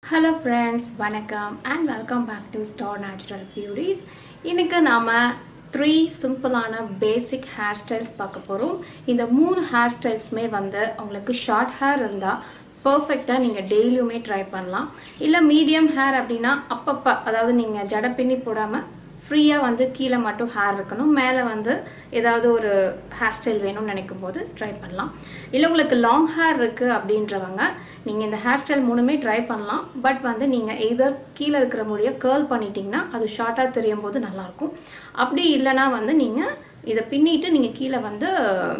hello friends வணக்கம் and welcome back to star natural beauties இன்னைக்கு நாம் த்ரீ சிம்பிளான பேசிக் ஹேர் ஸ்டைல்ஸ் பார்க்க போகிறோம் இந்த மூணு ஹேர் ஸ்டைல்ஸுமே வந்து உங்களுக்கு ஷார்ட் ஹேர் இருந்தால் பர்ஃபெக்டாக நீங்கள் டெய்லியுமே ட்ரை பண்ணலாம் இல்லை மீடியம் ஹேர் அப்படின்னா அப்பப்போ அதாவது நீங்கள் ஜடை பின்னி போடாமல் ஃப்ரீயாக வந்து கீழே மட்டும் ஹேர் இருக்கணும் மேலே வந்து ஏதாவது ஒரு ஹேர் ஸ்டைல் வேணும்னு நினைக்கும் போது ட்ரை பண்ணலாம் இல்லை உங்களுக்கு லாங் ஹேர் இருக்குது அப்படின்றவங்க நீங்கள் இந்த ஹேர் ஸ்டைல் மூணுமே ட்ரை பண்ணலாம் பட் வந்து நீங்கள் எதர் கீழே இருக்கிற முடியை கேர்ள் பண்ணிட்டீங்கன்னா அது ஷார்ட்டாக தெரியும் போது நல்லாயிருக்கும் அப்படி இல்லைன்னா வந்து நீங்கள் இதை பின்னிட்டு நீங்கள் கீழே வந்து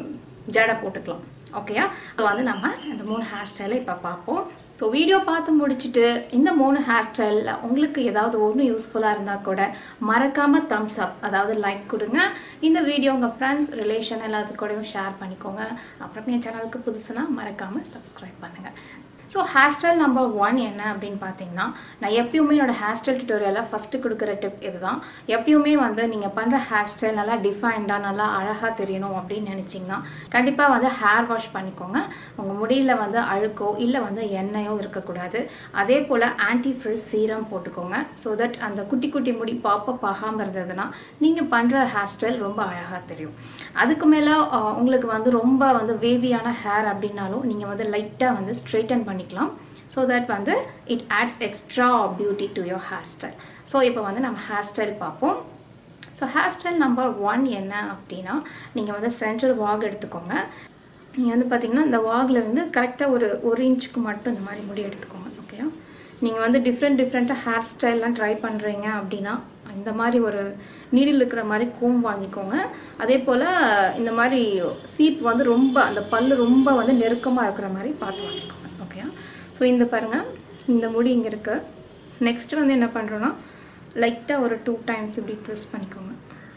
ஜடை போட்டுக்கலாம் ஓகேயா ஸோ வந்து நம்ம இந்த மூணு ஹேர் ஸ்டைலை இப்போ பார்ப்போம் ஸோ வீடியோ பார்த்து முடிச்சுட்டு இந்த மூணு ஹேர் ஸ்டைலில் உங்களுக்கு ஏதாவது ஒன்று யூஸ்ஃபுல்லாக இருந்தால் கூட மறக்காமல் தம்ஸ் அப் அதாவது லைக் கொடுங்க இந்த வீடியோ உங்கள் ஃப்ரெண்ட்ஸ் ரிலேஷன் எல்லாத்துக்கூடயும் கூடயும் ஷேர் பண்ணிக்கோங்க அப்புறம் என் சேனலுக்கு புதுசுனா மறக்காமல் சப்ஸ்கிரைப் பண்ணுங்கள் so hair style number one என்ன அப்படின்னு பார்த்தீங்கன்னா நான் எப்பயுமே என்னோட ஹேர் ஸ்டைல் டியூட்டோரியலில் ஃபஸ்ட்டு கொடுக்குற டிப் இதுதான் எப்பயுமே வந்து நீங்கள் பண்ணுற ஹேர் ஸ்டைல் நல்லா டிஃபைன்டாக நல்லா அழகாக தெரியணும் அப்படின்னு நினச்சிங்கன்னா கண்டிப்பாக வந்து ஹேர் வாஷ் பண்ணிக்கோங்க உங்கள் முடியில் வந்து அழுக்கோ இல்லை வந்து எண்ணெயோ இருக்கக்கூடாது அதே போல் ஆன்டி ஃப்ரிஸ் சீரம் போட்டுக்கோங்க ஸோ தட் அந்த குட்டி குட்டி முடி பாப்பப் ஆகாமல் இருந்ததுன்னா நீங்கள் பண்ணுற ஹேர் ஸ்டைல் ரொம்ப அழகாக தெரியும் அதுக்கு மேலே உங்களுக்கு வந்து ரொம்ப வந்து வேவியான ஹேர் அப்படின்னாலும் நீங்கள் வந்து லைட்டாக வந்து ஸ்ட்ரெயிட்டன் பண்ணி பண்ணிக்கலாம் ஸோ தட் வந்து it adds extra beauty to your hair style so இப்போ வந்து நம்ம ஹேர் ஸ்டைல் பார்ப்போம் so hair style number one என்ன அப்படின்னா நீங்கள் வந்து சென்ட்ரல் வாக் எடுத்துக்கோங்க நீங்கள் வந்து பார்த்தீங்கன்னா இந்த வாக்லேருந்து கரெக்டாக ஒரு ஒரு இன்ச்சுக்கு மட்டும் இந்த மாதிரி முடி எடுத்துக்கோங்க ஓகேயா நீங்கள் வந்து டிஃப்ரெண்ட் டிஃப்ரெண்ட்டாக ஹேர் ஸ்டைல்லாம் ட்ரை பண்ணுறீங்க அப்படின்னா இந்த மாதிரி ஒரு நீடில் இருக்கிற மாதிரி கூம் வாங்கிக்கோங்க அதே போல் இந்த மாதிரி சீப் வந்து ரொம்ப அந்த பல் ரொம்ப வந்து நெருக்கமாக இருக்கிற மாதிரி பார்த்து வாங்கிக்கோங்க ஓகே ஸோ இந்த பாருங்கள் இந்த முடி இங்கே இருக்குது நெக்ஸ்ட்டு வந்து என்ன பண்ணுறோன்னா லைட்டாக ஒரு டூ டைம்ஸ் இப்படி ட்விஸ்ட் பண்ணிக்கோங்க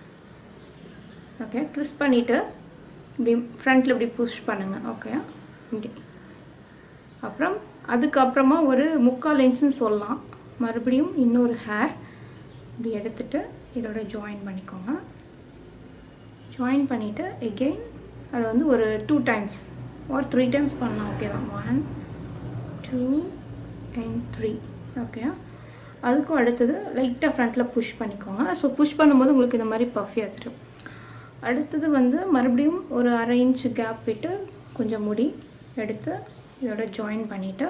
ஓகே ட்விஸ்ட் பண்ணிவிட்டு இப்படி ஃப்ரண்ட்டில் இப்படி புஷ் பண்ணுங்கள் ஓகே இப்படி அப்புறம் அதுக்கப்புறமா ஒரு முக்கால் இன்ச்சுன்னு சொல்லலாம் மறுபடியும் இன்னொரு ஹேர் இப்படி எடுத்துகிட்டு இதோட ஜாயின் பண்ணிக்கோங்க ஜாயின் பண்ணிவிட்டு எகெயின் அது வந்து ஒரு டூ டைம்ஸ் ஒரு த்ரீ டைம்ஸ் பண்ணலாம் ஓகே தான் one two and three okay அதுக்கும் அடுத்தது லைட்டாக ஃப்ரண்ட்டில் புஷ் பண்ணிக்கோங்க ஸோ புஷ் பண்ணும்போது உங்களுக்கு இந்த மாதிரி பஃபியாக தெரியும் அடுத்தது வந்து மறுபடியும் ஒரு அரை இன்ச்சு கேப் விட்டு கொஞ்சம் முடி எடுத்து இதோட ஜாயின் பண்ணிவிட்டு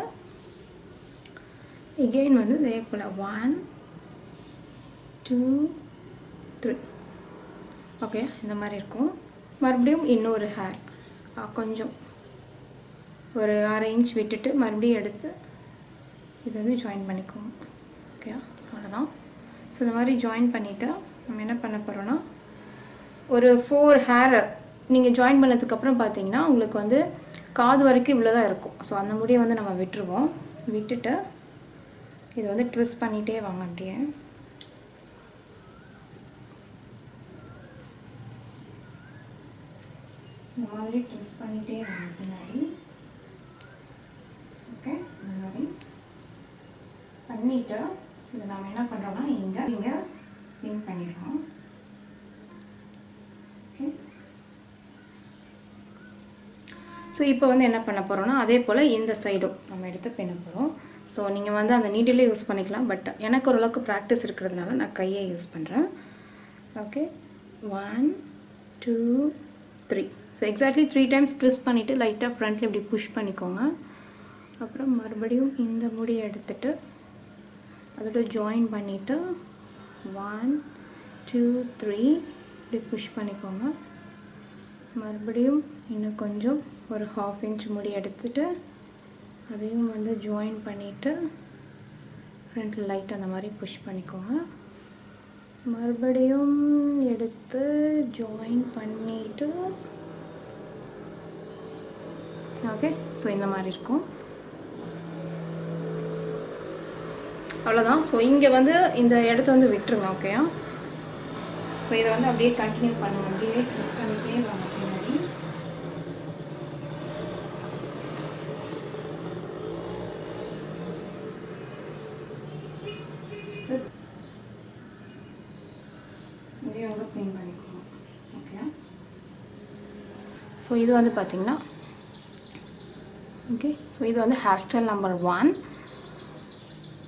எகெயின் வந்து இதே போல் ஒன் டூ த்ரீ ஓகே இந்த மாதிரி இருக்கும் மறுபடியும் இன்னொரு ஹேர் கொஞ்சம் ஒரு அரை இன்ச் விட்டுட்டு மறுபடியும் எடுத்து இதை வந்து ஜாயின் பண்ணிக்கோங்க ஓகே அவ்வளோதான் ஸோ இந்த மாதிரி ஜாயின் பண்ணிவிட்டு நம்ம என்ன பண்ண போகிறோன்னா ஒரு ஃபோர் ஹேர் நீங்கள் ஜாயின் பண்ணதுக்கப்புறம் பார்த்தீங்கன்னா உங்களுக்கு வந்து காது வரைக்கும் இவ்வளோ தான் இருக்கும் ஸோ அந்த முடியை வந்து நம்ம விட்டுருவோம் விட்டுட்டு இதை வந்து ட்விஸ்ட் பண்ணிகிட்டே வாங்க அப்படியே இந்த மாதிரி ட்விஸ்ட் பண்ணிகிட்டே வாங்க பின்னாடி ஓகே இந்த மாதிரி பண்ணிவிட்டு இதை நம்ம என்ன பண்ணுறோம்னா இங்கே இங்கே பின் பண்ணிடுறோம் ஓகே ஸோ இப்போ வந்து என்ன பண்ண போகிறோம்னா அதே போல் இந்த சைடும் நம்ம எடுத்து பின்ன போகிறோம் ஸோ நீங்கள் வந்து அந்த நீடிலே யூஸ் பண்ணிக்கலாம் பட் எனக்கு ஓரளவுக்கு ப்ராக்டிஸ் இருக்கிறதுனால நான் கையை யூஸ் பண்ணுறேன் okay one two three so exactly three times twist பண்ணிவிட்டு லைட்டாக ஃப்ரண்ட்டில் இப்படி புஷ் பண்ணிக்கோங்க அப்புறம் மறுபடியும் இந்த முடியை எடுத்துகிட்டு அதோட ஜாயின் பண்ணிவிட்டு ஒன் டூ த்ரீ இப்படி புஷ் பண்ணிக்கோங்க மறுபடியும் இன்னும் கொஞ்சம் ஒரு ஹாஃப் இன்ச் முடி எடுத்துட்டு அதையும் வந்து ஜாயின் பண்ணிவிட்டு ஃப்ரண்ட்டில் லைட் அந்த மாதிரி புஷ் பண்ணிக்கோங்க மறுபடியும் எடுத்து ஜாயின் பண்ணிவிட்டு ஓகே ஸோ இந்த மாதிரி இருக்கும் அவ்வளோதான் ஸோ இங்கே வந்து இந்த இடத்த வந்து விட்டுருங்க ஓகேயா ஸோ இதை வந்து அப்படியே கண்டினியூ பண்ணுங்க அப்படியே ட்ரெஸ் பண்ணிகிட்டே வாங்க பின்னாடி இதே வந்து க்ளீன் பண்ணிக்கணும் ஓகே ஸோ இது வந்து பார்த்திங்கன்னா ஓகே ஸோ இது வந்து ஹேர் ஸ்டைல் நம்பர் ஒன்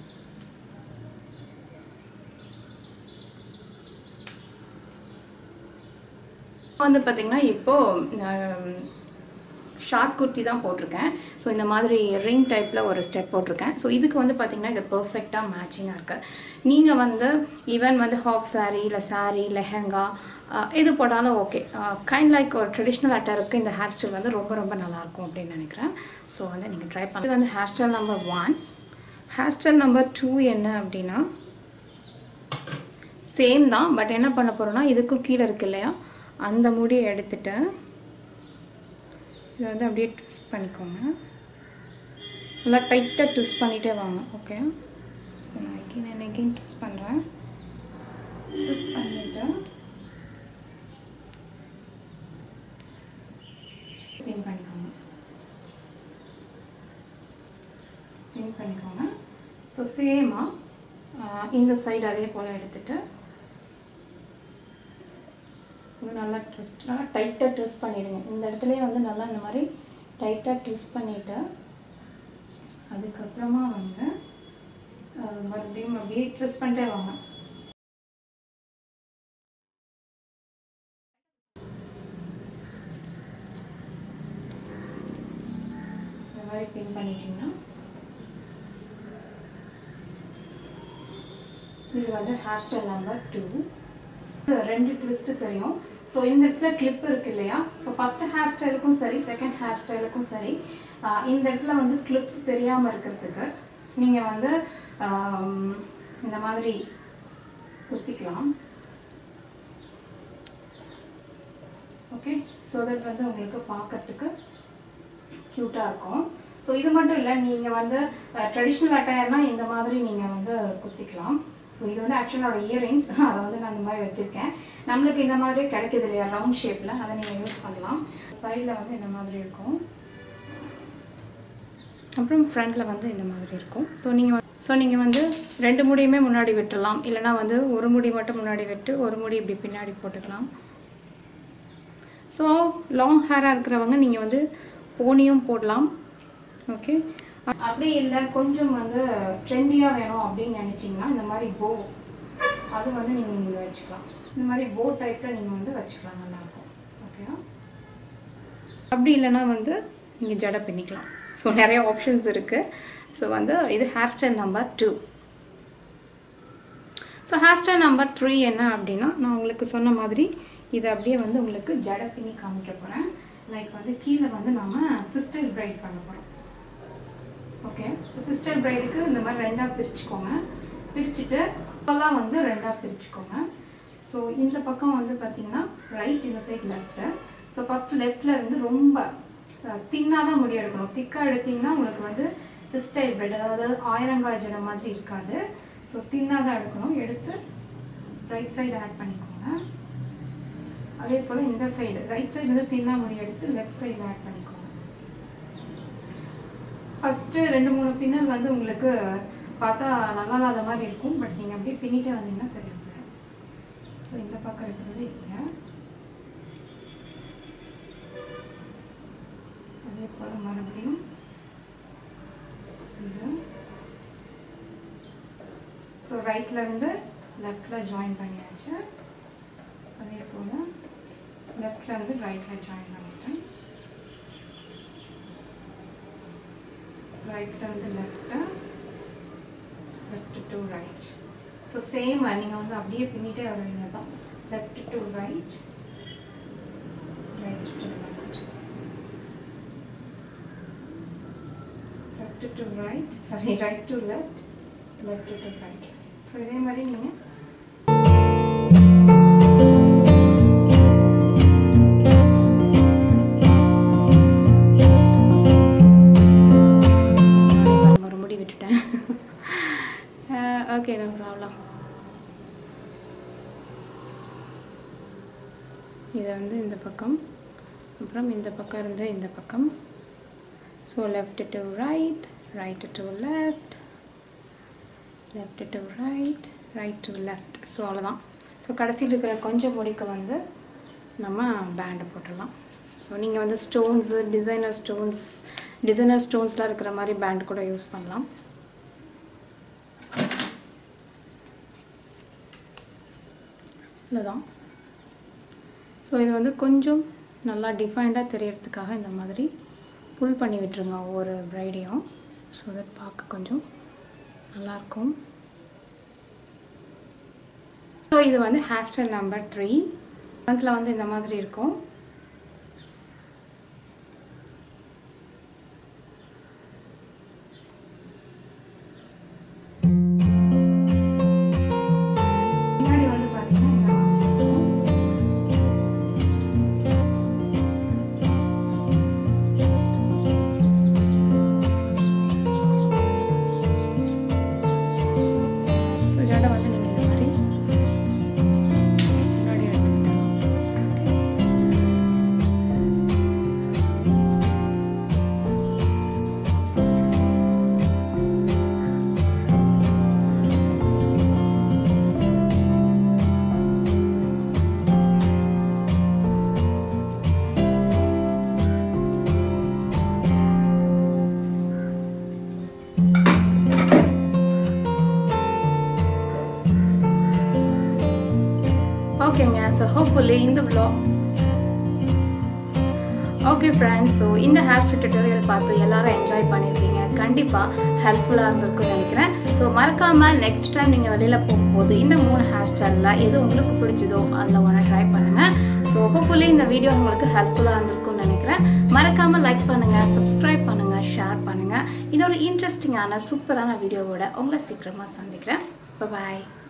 வந்து பார்த்திங்கன்னா இப்போது ஷார்ட் குர்த்தி தான் போட்டிருக்கேன் ஸோ இந்த மாதிரி ரிங் டைப்பில் ஒரு ஸ்டெப் போட்டிருக்கேன் ஸோ இதுக்கு வந்து பார்த்திங்கன்னா இது பர்ஃபெக்டாக மேட்சிங்காக இருக்குது நீங்கள் வந்து ஈவன் வந்து ஹாஃப் saree இல்லை saree லெஹங்கா இது போட்டாலும் ஓகே கைண்ட் லைக் ஒரு ட்ரெடிஷ்னல் அட்டருக்கு இந்த ஹேர் ஸ்டைல் வந்து ரொம்ப ரொம்ப நல்லாயிருக்கும் அப்படின்னு நினைக்கிறேன் ஸோ வந்து நீங்கள் ட்ரை பண்ண இது வந்து hair style number one hair style number two என்ன அப்படின்னா சேம் தான் பட் என்ன பண்ண போகிறோன்னா இதுக்கும் கீழே இருக்கு இல்லையா அந்த முடியை எடுத்துட்டு இதை வந்து அப்படியே ட்விஸ்ட் பண்ணிக்கோங்க நல்லா டைட்டாக ட்விஸ்ட் பண்ணிகிட்டே வாங்க ஓகே ஸோ நான் எகெயின் நான் எகெயின் ட்விஸ்ட் பண்ணுறேன் ட்விஸ்ட் பண்ணிவிட்டு பின் பண்ணிக்கோங்க பின் பண்ணிக்கோங்க ஸோ சேமாக இந்த சைடு அதே போல் எடுத்துட்டு இது நல்லா ட்விஸ்ட் நல்லா டைட்டாக ட்விஸ்ட் பண்ணிவிடுங்க இந்த இடத்துலயே வந்து நல்லா இந்த மாதிரி டைட்டாக ட்விஸ்ட் பண்ணிவிட்டு அதுக்கப்புறமா வந்து அஹ், மறுபடியும் அப்படியே ட்விஸ்ட் பண்ணிட்டே வாங்க இந்த மாதிரி பின் பண்ணிட்டீங்கன்னா இது வந்து ஹேர் ஸ்டைல் நம்பர் டூ ரெண்டு ட்விஸ்ட்டு தெரியும் ஸோ இந்த இடத்துல கிளிப் இருக்கு இல்லையா ஸோ ஃபஸ்ட்டு ஹேர் ஸ்டைலுக்கும் சரி செகண்ட் ஹேர் ஸ்டைலுக்கும் சரி ஆஹ் இந்த இடத்துல வந்து கிளிப்ஸ் தெரியாமல் இருக்கிறதுக்கு நீங்கள் வந்து ஆம், இந்த மாதிரி குத்திக்கலாம் ஓகே ஸோ தட் வந்து உங்களுக்கு பார்க்கறதுக்கு க்யூட்டாக இருக்கும் ஸோ இது மட்டும் இல்லை நீங்கள் வந்து ட்ரெடிஷ்னல் அட்டையர்னா இந்த மாதிரி நீங்கள் வந்து குத்திக்கலாம் ஸோ இது வந்து ஆக்சுவலாக இயரிங்ஸ் அதை வந்து நான் இந்த மாதிரி வச்சுருக்கேன் நம்மளுக்கு இந்த மாதிரி கிடைக்குது இல்லையா ரவுண்ட் ஷேப்பில் அதை நீங்கள் யூஸ் பண்ணலாம் சைடில் வந்து இந்த மாதிரி இருக்கும் அப்புறம் ஃப்ரண்ட்டில் வந்து இந்த மாதிரி இருக்கும் ஸோ நீங்கள் ஸோ நீங்கள் வந்து ரெண்டு முடியுமே முன்னாடி விட்டுடலாம் இல்லைனா வந்து ஒரு முடி மட்டும் முன்னாடி விட்டு ஒரு முடி இப்படி பின்னாடி போட்டுக்கலாம் ஸோ லாங் ஹேராக இருக்கிறவங்க நீங்கள் வந்து போனியும் போடலாம் ஓகே அப்படி இல்லை கொஞ்சம் வந்து ட்ரெண்டியாக வேணும் அப்படின்னு நினச்சிங்கன்னா இந்த மாதிரி போ அது வந்து நீங்கள் இங்கே வச்சுக்கலாம் இந்த மாதிரி போ டைப்பில் நீங்கள் வந்து வச்சுக்கலாம் நல்லாயிருக்கும் ஓகேவா அப்படி இல்லைன்னா வந்து நீங்கள் ஜடை பின்னிக்கலாம் ஸோ நிறைய ஆப்ஷன்ஸ் இருக்குது ஸோ வந்து இது hair style number two so hair style number three என்ன அப்படின்னா நான் உங்களுக்கு சொன்ன மாதிரி இதை அப்படியே வந்து உங்களுக்கு ஜடை பின்னி காமிக்க போகிறேன் லைக் வந்து கீழே வந்து நாம ஃபிஸ்டல் பிரைட் பண்ண போகிறோம் ஓகே ஸோ ஃபிஸ்டல் பிரைடுக்கு இந்த மாதிரி ரெண்டாக பிரிச்சுக்கோங்க பிரிச்சுட்டு இப்போல்லாம் வந்து ரெண்டாக பிரிச்சுக்கோங்க ஸோ இந்த பக்கம் வந்து பார்த்தீங்கன்னா ரைட் இந்த சைடு லெஃப்ட்டு ஸோ ஃபஸ்ட்டு லெஃப்டில் இருந்து ரொம்ப தின்னாக தான் முடி எடுக்கணும் திக்காக எடுத்தீங்கன்னா உங்களுக்கு வந்து ஃபிஸ்டைல் பிரைட் அதாவது ஆயிரங்காய் ஜடை மாதிரி இருக்காது ஸோ தின்னாக தான் எடுக்கணும் எடுத்து ரைட் சைடு ஆட் பண்ணிக்கோங்க அதே போல் இந்த சைடு ரைட் சைடு வந்து தின்னா முடி எடுத்து லெஃப்ட் சைடு ஆட் பண்ணிக்கோங்க ஃபஸ்ட்டு ரெண்டு மூணு பின்னல் வந்து உங்களுக்கு பார்த்தா நல்லா இல்லாத மாதிரி இருக்கும் பட் நீங்கள் அப்படியே பின்னிட்டே வந்தீங்கன்னா சரி போயிடும் ஸோ இந்த பக்கம் இருக்கிறது இங்கே அதே போல் மறுபடியும் இது ஸோ ரைட்டில் இருந்து லெஃப்டில் ஜாயின் பண்ணியாச்சு அதே போல் லெஃப்டில் இருந்து ரைட்டில் ஜாயின் பண்ணிட்டேன் ரைட்டில் இருந்து left left to right so same நீங்கள் வந்து அப்படியே பின்னிட்டே வருவீங்க தான் left to right right to left left to right sorry right to left left to right so இதே மாதிரி நீங்கள் ஒரு முடி விட்டுட்டேன் ஓகே நோ ப்ராப்ளம் இது வந்து இந்த பக்கம் அப்புறம் இந்த பக்கம் இருந்து இந்த பக்கம் so left to right right to left left to right right to left so அவ்வளோதான் ஸோ கடைசியில் இருக்கிற கொஞ்சம் முடிக்கு வந்து நம்ம பேண்டு போட்டுடலாம் ஸோ நீங்கள் வந்து ஸ்டோன்ஸு டிசைனர் ஸ்டோன்ஸ் டிசைனர் ஸ்டோன்ஸ்லாம் இருக்கிற மாதிரி பேண்ட் கூட யூஸ் பண்ணலாம் இவ்வளோதான் ஸோ இது வந்து கொஞ்சம் நல்லா டிஃபைன்டாக தெரியறதுக்காக இந்த மாதிரி புல் பண்ணி விட்டுருங்க ஒவ்வொரு ப்ரைடையும் ஸோ தட் பார்க்க கொஞ்சம் நல்லாயிருக்கும் ஸோ இது வந்து ஹேர் ஸ்டைல் நம்பர் த்ரீ ஃப்ரண்ட்டில் வந்து இந்த மாதிரி இருக்கும் பின்னாடி வந்து பார்த்தீங்கன்னா இந்த மாதிரி இருக்கும் ஸோ ஜடை வந்து நீங்கள் இந்த மாதிரி முன்னாடி எடுத்துக்கிட்டலாம் ஓகேங்க ஸோ ஹோப்ஃபுல்லி இந்த vlog ஓகே ஃப்ரெண்ட்ஸ் ஸோ இந்த ஹேர் ஸ்டைல் டுட்டோரியல் பார்த்து எல்லாரும் என்ஜாய் பண்ணியிருப்பீங்க கண்டிப்பாக ஹெல்ப்ஃபுல்லாக இருந்திருக்கும்னு நினைக்கிறேன் ஸோ மறக்காமல் நெக்ஸ்ட் டைம் நீங்கள் வெளியில் போகும்போது இந்த மூணு ஹேர் ஸ்டைலில் எது உங்களுக்கு பிடிச்சதோ அதில் ஒன்று ட்ரை பண்ணுங்கள் ஸோ ஹோப்ஃபுல்லி இந்த வீடியோ உங்களுக்கு ஹெல்ப்ஃபுல்லாக இருந்திருக்கும்னு நினைக்கிறேன் மறக்காமல் லைக் பண்ணுங்கள் சப்ஸ்கிரைப் பண்ணுங்கள் ஷேர் பண்ணுங்கள் இன்னொரு இன்ட்ரெஸ்டிங்கான சூப்பரான வீடியோவோட உங்களை சீக்கிரமாக சந்திக்கிறேன் பாய்